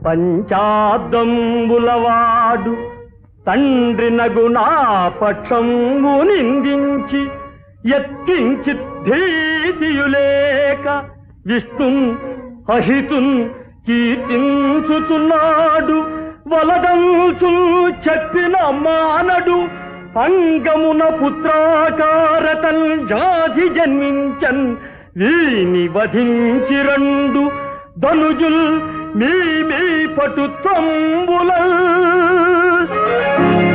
పంచాబ్దంబులవాడు తండ్రి నగు నా పక్షంబు నిందించి ఎత్తించి ధీతియులేక విష్ణున్ అహితున్ కీర్తించుచున్నాడు వలదంచు చెప్పిన మానడు అంగమున పుత్రాకారతల్ జాతి జన్మించన్ వీని వధించి రెండు ధనుజుల్ మీ మీ పటుత్వంబుల